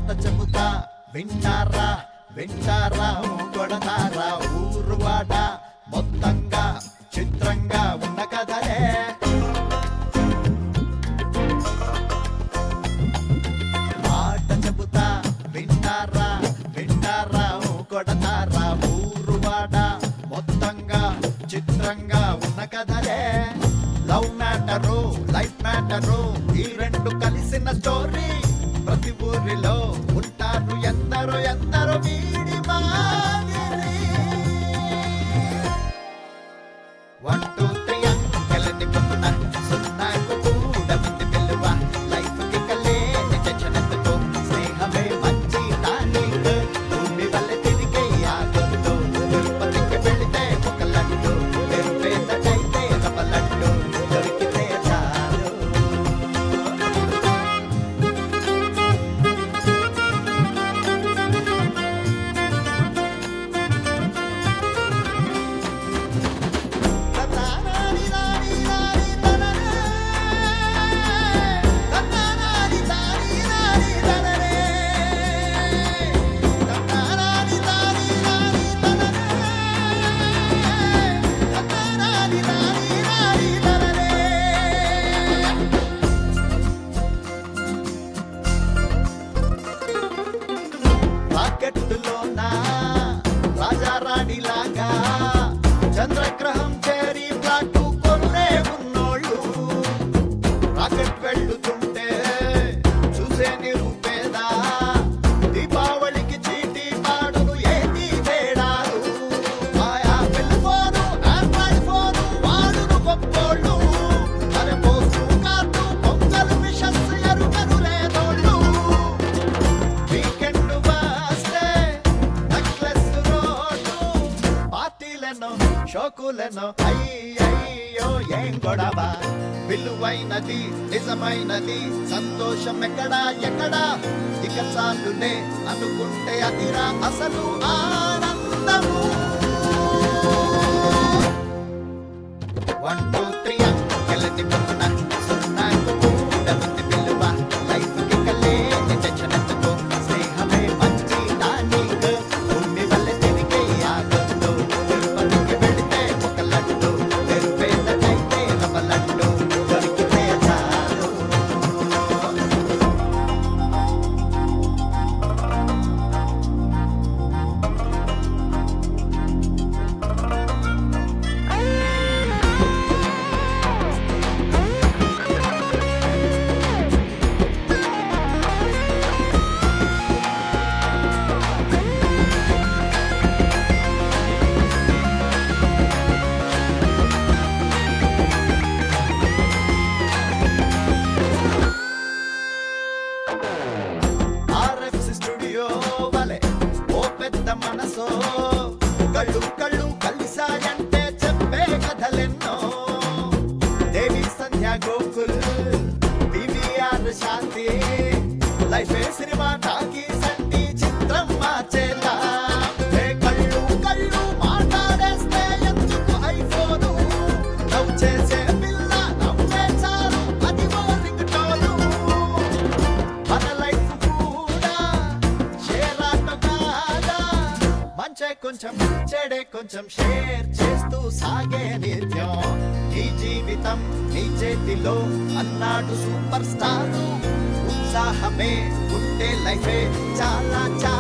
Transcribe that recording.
మాట చెబుతా వింటారా వింటారా కొడతారా ఊరువాడ మొత్తంగా చిత్రంగా ఉన్న కథలే మాట చెబుతా వింటారా వింటారా కొడతారా ఊరువాడ మొత్తంగా చిత్రంగా ఉన్న కథలే లవ్ మ్యాటరు లైఫ్ మ్యాటరు ఈ రెండు కలిసిన స్టోరీ ప్రతి ఊరిలో ఉంటారు ఎందరో ఎందరో వీడి మాదిరి వన్ టూ త్రీ అంకెలని పొందున సున్నాకు కూడా ముందు వెలువ లైఫ్ కి కలేని టెన్షన్ ఎందుకు స్నేహమే మంచి టానిక్ భూమి వల్ల తిరిగే ఆగొద్దు తిరుపతికి వెళితే ఒక లడ్డు తెరుపేదటైతే రవ లడ్డు దొరికితే చాలు రాకెట్టులోన రాజారాణిలాగా చంద్రగ్రహం చేరి ప్లాటు కొన్నే ఉన్నోళ్ళు రాకెట్ వెళ్ళుతుంటే చూసే నిరుపేదా దీపావళికి చీటీ పాడును ఏది తేడాలు ఆయా పెళ్లి ఫోను ఆండ్రాయిడ్ ఫోను వాడును గొప్పోళ్ళు అరే పోస్తూ కార్డు పొంగల్ విషస్ ఎరుగను లేదోళ్ళు వీకెండ్ వస్తే నెక్లెస్ రోడ్డు పార్టీలను షోకులను అయ్యయ్యో ఏం గొడవ విలువైనది నిజమైనది సంతోషం ఎక్కడా ఎక్కడా ఇక చాలులే అనుకుంటే అదిరా అసలు ఆనందము వన్ టూ త్రీ అంకెలని పొందున సున్నాకు కూడా ఉంది విలువ లైఫ్ కి కలేని టెన్షన్ ఎందుకు స్నేహమే మంచి టానిక్ భూమి వల్ల తిరిగే ఆగొద్దు తిరుపతికి వెళితే ఒక లడ్డు తెరుపేదటైతే రవ లడ్డు దొరికితే చాలు ఆర్ఎఫ్సి స్టూడియో వలె ఓ పెద్ద మనసో కళ్ళు కళ్ళు కలిసాయంటే చెప్పే కథలెన్నో Devi Sandhya Gokul PVR Shanti life cinema talkies అంటే చిత్రం మార్చేలా ఏ కళ్ళు కళ్ళు మాట్లాడేస్తే ఎందుకు ఐఫోను లవ్ చేసే పిల్ల నవ్వే చాలు అది ఓ రింగ్ టోను మన లైఫ్ కూడా షేర్ ఆట కాదా మంచే కొంచెం చెడే కొంచెం షేర్ చేస్తూ సాగే నిత్యం ఈ జీవితం నీ చేతిలో అన్నాడు సూపర్ స్టార్ ఉత్సాహమే ఉంటే లైఫే చాలా చాలా